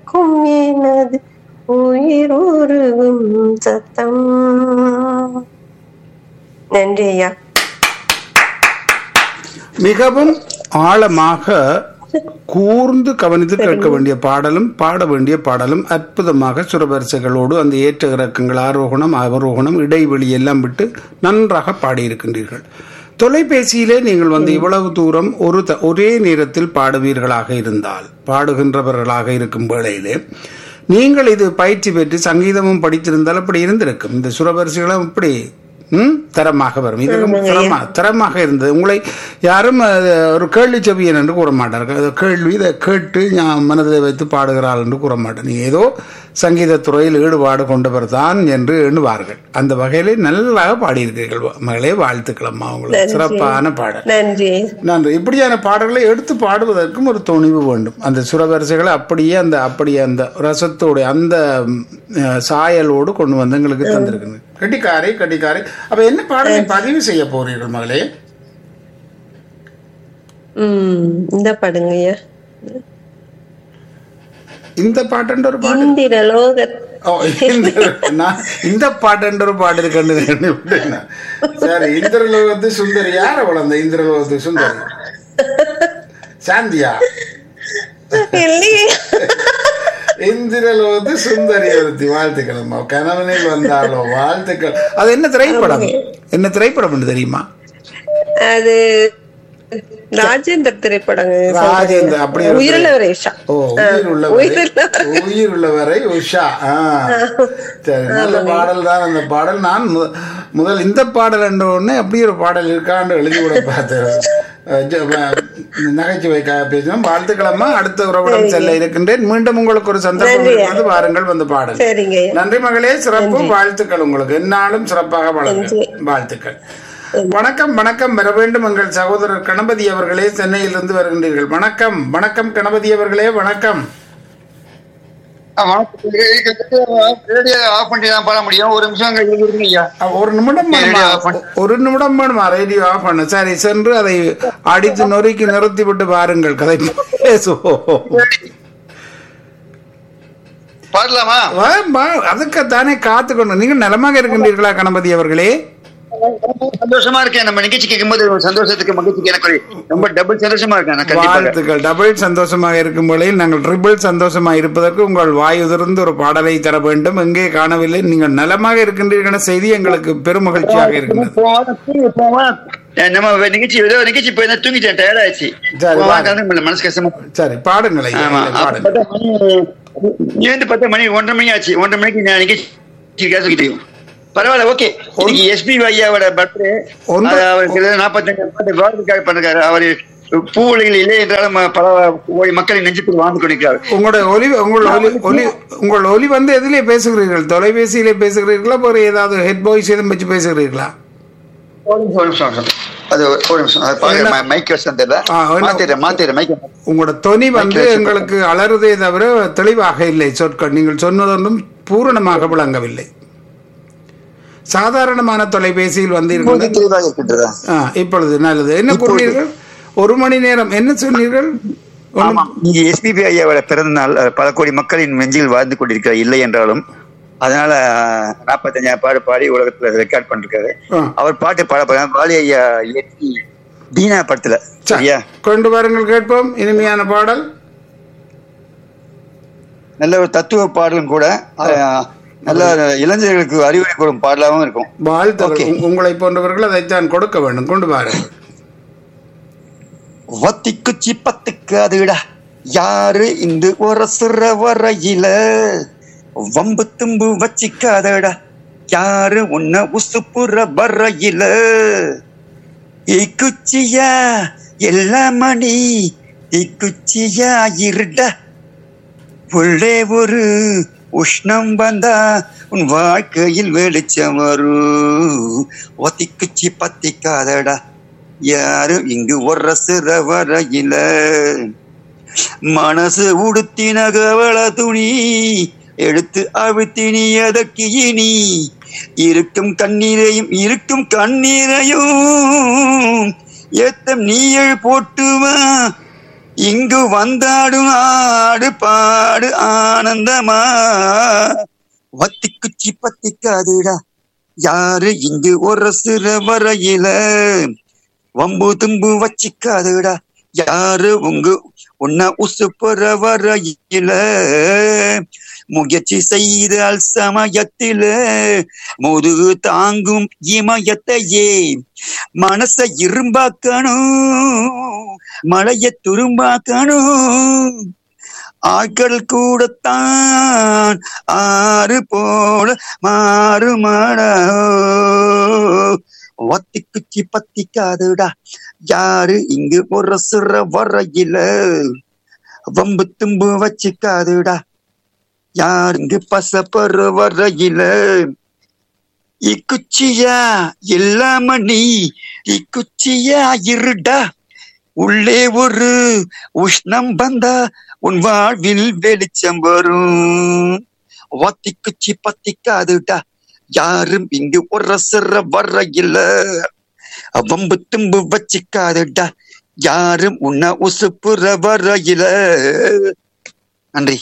கேட்கும் எனது உயிர் உருகும் சத்தம் நன்றி ஐயா மிகவும் ஆழமாக கூர்ந்து கவனித்து கேட்க வேண்டிய பாடலும் பாட வேண்டிய பாடலும் அற்புதமாக சுரவரிசைகளோடு அந்த ஏற்ற இறக்கங்கள் ஆரோகணம் அவரோகணம் இடைவெளி எல்லாம் விட்டு நன்றாக பாடியிருக்கின்றீர்கள் தொலைபேசியிலே நீங்கள் வந்து இவ்வளவு தூரம் ஒரு த- ஒரே நேரத்தில் பாடுவீர்களாக இருந்தால் பாடுகின்றவர்களாக இருக்கும் வேளையிலே நீங்கள் இது பயிற்சி பெற்று சங்கீதமும் படித்திருந்தால் அப்படி இருந்திருக்கும் இந்த சுரவரிசைகளும் இப்படி ம் தரமாக வரும் இதுக்கும் தரமா தரமாக இருந்தது உங்களை யாரும் அது, ஒரு கேள்வி செவியன் என்று கூற மாட்டார்கள் அது கேள்வி இதை கேட்டு ஞா- மனதில் வைத்து பாடுகிறாள் என்று கூற மாட்டேன் நீங்க ஏதோ சங்கீதத் துறையில் ஈடுபாடு கொண்டவர் தான் என்று எண்ணுவார்கள் அந்த வகையிலே நல்லாக பாடியிருக்கிறீர்கள் மகளே வாழ்த்துக்கள் அம்மா உங்களுக்கு சிறப்பான பாடல் நன்றி நன்றி இப்படியான பாடல்களை எடுத்து பாடுவதற்கும் ஒரு துணிவு வேண்டும் அந்த சுரவரிசைகளை அப்படியே அந்த அப்படியே அந்த ரசத்தோடு அந்த ம், அஹ், சாயலோடு கொண்டு வந்து எங்களுக்கு தந்திருக்குங்க கட்டிக்காரை கட்டிக்காரை அப்ப என்ன பாடலை பதிவு செய்ய போறீர்கள் மகளே உம் இந்த பாடுங்க ஐயா இந்த பாட்டுன்ற ஒரு பாட்டு இந்திர லோக ஓ, இந்த நான் இந்த பாட்டுன்ற ஒரு பாட்டு இருக்குன்னு விட்டேன் சரி இந்திரலோகத்து சுந்தரி யார வளர்ந்த இந்திரலோகத்து சுந்தரி சாந்தியா இல்லையே இந்திரலோகத்து சுந்தரி ஒருத்தி வாழ்த்துக்கள் அம்மா கணவனில் வந்தாலோ வாழ்த்துக்கள் அது என்ன திரைப்படம் என்ன திரைப்படம் என்று தெரியுமா அது ராஜேந்தர் திரைப்படங்க ராஜேந்திர அப்படி ஒரு உயிருள்ள ரேஷா ஓ உயிர் உள்ளவரை உயிருள்ளவரை. உயிர் உள்ளவரை உஷா ஆ. சரி நல்ல பாடல் தான் அந்த பாடல் நான் மு- முதல் இந்த பாடல் என்ற உடனே அப்படி ஒரு பாடல் இருக்கான்னு எழுதி கூட பார்த்தேன் அஹ் ஜ- வ- நகைச்சுவை க- பேசினோம் வாழ்த்துக்கிழமை அடுத்த உறவிடம் செல்ல இருக்கின்றேன் மீண்டும் உங்களுக்கு ஒரு சந்தர்ப்பம் இருக்கிறது வாருங்கள் வந்து பாடல் சரிங்க ஐயா. நன்றி மகளே சிறப்பு வாழ்த்துக்கள் உங்களுக்கு என்னாலும் சிறப்பாக வளர்க வாழ்த்துக்கள் வணக்கம் வணக்கம் வர வேண்டும் எங்கள் சகோதரர் கணபதி அவர்களே சென்னையிலிருந்து வருகின்றீர்கள் வணக்கம் வணக்கம் கணபதி அவர்களே வணக்கம் ரேடியோ ஆஃப் பண்ணி தான் பாட முடியும் ஒரு நிமிஷம் அங்க இருக்குங்க ஐயா அஹ், ஒரு நிமிடம் வேணுமா? ரேடியோ ஆஃப் பண்ணு. ஒரு நிமிடம் வேணுமா ரேடியோ ஆஃப் பண்ண சரி சென்று அதை அடித்து நொறுக்கி நிறுத்தி விட்டு வாருங்கள் கதை பேசுவோம் பாடலாமா வா, வா, அதுக்குத்தானே காத்துக்கொண்டு நீங்கள் நலமாக இருக்கின்றீர்களா கணபதி அவர்களே ரொம்ப சந்தோஷமா இருக்கேன் நம்ம நிகழ்ச்சி கேட்கும்போது ஒரு சந்தோஷத்துக்கு மகிழ்ச்சிக்கு எனக்கு ஒரு ரொம்ப டபுள் சந்தோஷமா இருக்கேன் நான் கண்டிப்பாக வாழ்த்துக்கள் டபுள் சந்தோஷமாக இருக்கும் வேளையில் நாங்கள் ட்ரிபிள் சந்தோஷமாக இருப்பதற்கு உங்கள் வாய் உதிர்ந்து ஒரு பாடலை தர வேண்டும் எங்கே காணவில்லை நீங்கள் நலமாக இருக்கின்றீர்கள் என்ற செய்தி எங்களுக்கு பெருமகிழ்ச்சியாக இருக்கின்றது போவான், தூங்கி போவான். அஹ் நம்ம நிகழ்ச்சி ஏதோ நிகழ்ச்சி போய் தூங்கிட்டேன் டயர்ட் ஆயிடுச்சு சரி, போவான், வாங்க. கலந்து மனசு கஷ்டமா சரி பாடுங்கள் ஐயா, ஆமா அப்ப பாடுங்கள் பார்த்தா மணி நீ வந்து பார்த்தா மணி ஒன்றரை மணி ஆச்சு ஒன்றரை மணிக்கு நான் நிகழ்ச்சி கேட்டுக்கிட்டு பரவாயில்ல ஓகே இன்னைக்கு எஸ்பி ஐயாவோட பர்த்டே ஒன்று- அவருக்கு நாற்பத்தஞ்சு பாட்டு கவர்மெண்ட் பண்ணிருக்காரு அவரு பூ உலகில் இல்லை என்றாலும் ம- பல கோடி மக்களின் நெஞ்சுக்குள் வாழ்ந்து கொண்டிருக்கிறார் உங்களுடைய ஒலி உங்கள் ஒலி ஒலி உங்கள் ஒலி வந்து எதிலே பேசுகிறீர்கள் தொலைபேசியிலே பேசுகிறீர்களா ஒரு ஏதாவது ஹெட் பாய்ஸ் எதுவும் வச்சு பேசுகிறீர்களா ஒரு நிமிஷம், ஒரு நிமிஷம், ஒரு நிமிஷம். அது ஒரு நிமிஷம் அது பாருங்க என்ன? மைக் வசம் தெரியல ஆ, என்ன? மாத்திடுறேன் மாத்திடுறேன் மைக் உங்களோட தொனி வந்து எங்களுக்கு அலறுதே தவிர தெளிவாக இல்லை சொற்கள் நீங்கள் சொன்னதொன்றும் பூரணமாக விளங்கவில்லை சாதாரணமான தொலைபேசியில் வந்தீர்கள் தெளிவாக இருக்கின்றதா ஆ, இப்பொழுது நல்லது என்ன கூறினீர்கள் ஒரு மணி நேரம் என்ன சொன்னீர்கள் ஒண்ணும் ஆமாம் நீங்க எஸ்பிபி ஐயாவோட பிறந்த நாள் அஹ், பல கோடி மக்களின் நெஞ்சில் வாழ்ந்து கொண்டிருக்கிறார் இல்லை என்றாலும் அதனால நாற்பத்தஞ்சாயிரம் பாடு பாடி உலகத்துல ரெக்கார்ட் பண்ணிருக்காரு ஆ. அவர் பாட்டு பாட போறாங்க பாலி ஐயா இயற்றி தீனா படத்துல சரியா கொண்டு வாருங்கள் கேட்போம் இனிமையான பாடல் நல்ல ஒரு தத்துவ பாடலும் கூட அஹ், நல்ல இளைஞர்களுக்கு அறிவுரை கூறும் பாடலாவும் இருக்கும் வாழ்த்துக்கள் Okay. உ- உங்களை போன்றவர்கள் அதைத்தான் கொடுக்க வேண்டும் கொண்டு வாருங்கள் வத்திக்குச்சி பத்துக்கு அதுடா யாரு இந்த உரசுற வரையில வம்பு தும்பு வச்சிக்காதடா யாரு உன்ன உசுப்புற வரையில இக்குச்சியா எல்லா மணி இக்குச்சியா இருடா உள்ளே ஒரு உஷ்ணம் வந்தா உன் வாழ்க்கையில் வெளிச்சம் வரும் ஒத்திக்குச்சி பத்திக்காதடா யாரும் இங்கு ஒரு சிற வரையில மனசு உடுத்தின கவள துணி எடுத்து அழுத்தினி அதற்கு இனி இருக்கும் கண்ணீரையும் இருக்கும் கண்ணீரையும் ஏத்தம் நீயல் போட்டுவா இங்கு வந்தாடும் ஆடு பாடு ஆனந்தமா வத்தி குச்சி பத்திக்காதுடா யாரு இங்கு ஒரு சிறு வரையில வம்பு தும்பு வச்சிக்காதுடா யாரு உங்க உன்ன உசுப்புற வரையில முயற்சி செய்தால் சமயத்தில முதுகு தாங்கும் இமயத்தையே மனச இரும்பாக்கணும் மழைய துரும்பாக்கணும் ஆட்கள் கூடத்தான் ஆறு போல மாறுமாடா ஒத்தி குச்சி பத்திக்காதுடா யாரு இங்கு ஒரு சிற வரையில வம்பு தும்பு வச்சுக்காதுடா யார் இங்கு பசப்பரு வரையில இக்குச்சியா இல்லாம நீ இக்குச்சியா இருடா உள்ளே ஒரு உஷ்ணம் வந்தா உன் வாழ்வில் வெளிச்சம் வரும் ஒத்தி குச்சி பத்திக்காதுடா யாரும் இங்கு ஒரு சிற வரையில வம்பு தும்பு வச்சுக்காதுடா யாரும் உன்ன உசுப்புற வரையில நன்றி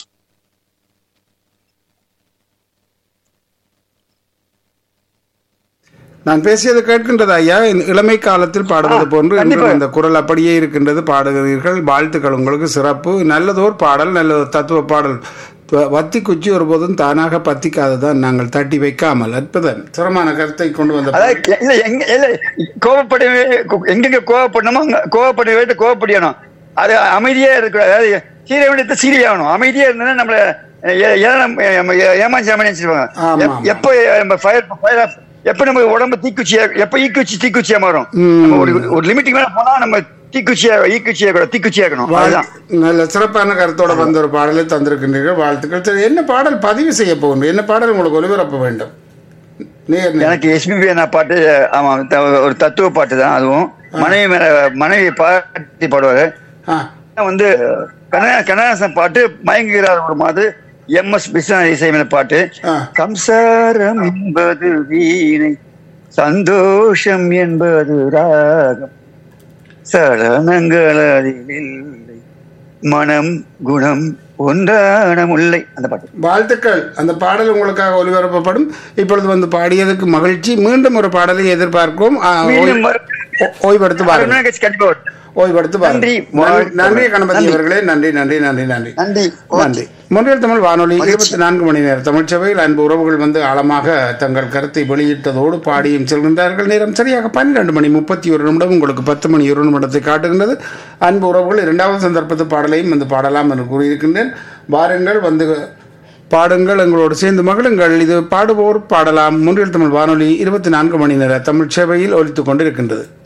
நான் பேசியது கேட்கின்றது ஐயா இந்த இளமை காலத்தில் பாடுவது ஆ, போன்று கண்டிப்பா. இன்றும் இந்த குரல் அப்படியே இருக்கின்றது பாடுகிறீர்கள் வாழ்த்துக்கள் உங்களுக்கு சிறப்பு நல்லதோர் பாடல் நல்ல தத்துவ பாடல் ப- வத்தி குச்சி ஒருபோதும் தானாக பத்திக்காததான் நாங்கள் தட்டி வைக்காமல் அற்புதம் சிரமான கருத்தை கொண்டு வந்த அதாவது இல்ல எங்க இல்ல கோவப்படவே எங்கெங்க கோவப்படணுமோ அங்க கோவப்பட வேண்டிய கோவப்படியணும் அது அமைதியா இருக்க அதாவது சீரிய வேண்டியது சீரியாகணும் அமைதியா இருந்தா நம்மள ஏ- ஏளனம், நம்ம ஏ- ஏமாச்சி அமைச்சிருவாங்க ஆமா, ஆமா. எப்ப நம்ம ஃபயர் ஃபயர் எப்ப நம்ம உடம்பு தீக்குச்சியா எப்ப ஈக்குச்சி தீக்குச்சியா மாறும் ம். நம்ம ஒரு ஒரு லிமிட்டுக்கு மேல போனா நம்ம தீக்குச்சியா ஈக்குச்சியா கூட தீக்குச்சியாக்கணும் அதுதான் வாழ்- நல்ல சிறப்பான கருத்தோட வந்த ஒரு பாடலை தந்திருக்கின்றீர்கள் வாழ்த்துக்கள் சரி என்ன பாடல் பதிவு செய்ய போகின்ற என்ன பாடல் உங்களுக்கு ஒலிபரப்ப வேண்டும் நேர் நேர். எனக்கு எஸ்பிபி என்ன பாட்டு ஆமா த- ஒரு தத்துவ பாட்டு தான் அதுவும் மனைவி மேல மனைவி பாட்டி பாடுவாரு ஆ வந்து கண்ணா கண்ணதாசன் பாட்டு மயங்குகிறார் ஒரு மாது எம் எஸ் விஸ்வநாத இசைமையில பாட்டு ஆ. சம்சாரம் என்பது வீணை சந்தோஷம் என்பது ராகம் சலனங்கள் அதில் இல்லை மனம் குணம் ஒன்றான முல்லை அந்த பாட்டு வாழ்த்துக்கள் அந்த பாடல் உங்களுக்காக ஒலிபரப்பப்படும் இப்பொழுது வந்து பாடியதுக்கு மகிழ்ச்சி மீண்டும் ஒரு பாடலை எதிர்பார்க்கிறோம் ஆ, மீண்டும் ஓய்- வரும். ஓ- ஓய்வெடுத்து அரை மணி பாருங்கள் நேரம் கழிச்சு கண்டிப்பா வரும். ஓய்வெடுத்து பாருங்கள் நன்றி. நன்றி நன்றி கணபதி நன்றி. அவர்களே நன்றி நன்றி நன்றி நன்றி நன்றி நன்றி முன்னில் தமிழ் வானொலி இருபத்தி நான்கு மணி நேர தமிழ்ச்சபையில் அன்பு உறவுகள் வந்து ஆழமாக தங்கள் கருத்தை வெளியிட்டதோடு பாடியும் செல்கின்றார்கள் நேரம் சரியாக பன்னிரண்டு மணி முப்பத்தி ஒரு நிமிடம் உங்களுக்கு பத்து மணி ஒரு நிமிடத்தை காட்டுகின்றது அன்பு உறவுகள் இரண்டாவது சந்தர்ப்பத்து பாடலையும் வந்து பாடலாம் என்று கூறியிருக்கின்றேன் வாருங்கள் வந்து பாடுங்கள் எங்களோடு சேர்ந்து மகிழுங்கள் இது பாடுவோர் பாடலாம் முன்னில் தமிழ் வானொலி இருபத்தி நான்கு மணி நேர தமிழ் சேவையில் ஒலித்துக் கொண்டிருக்கின்றது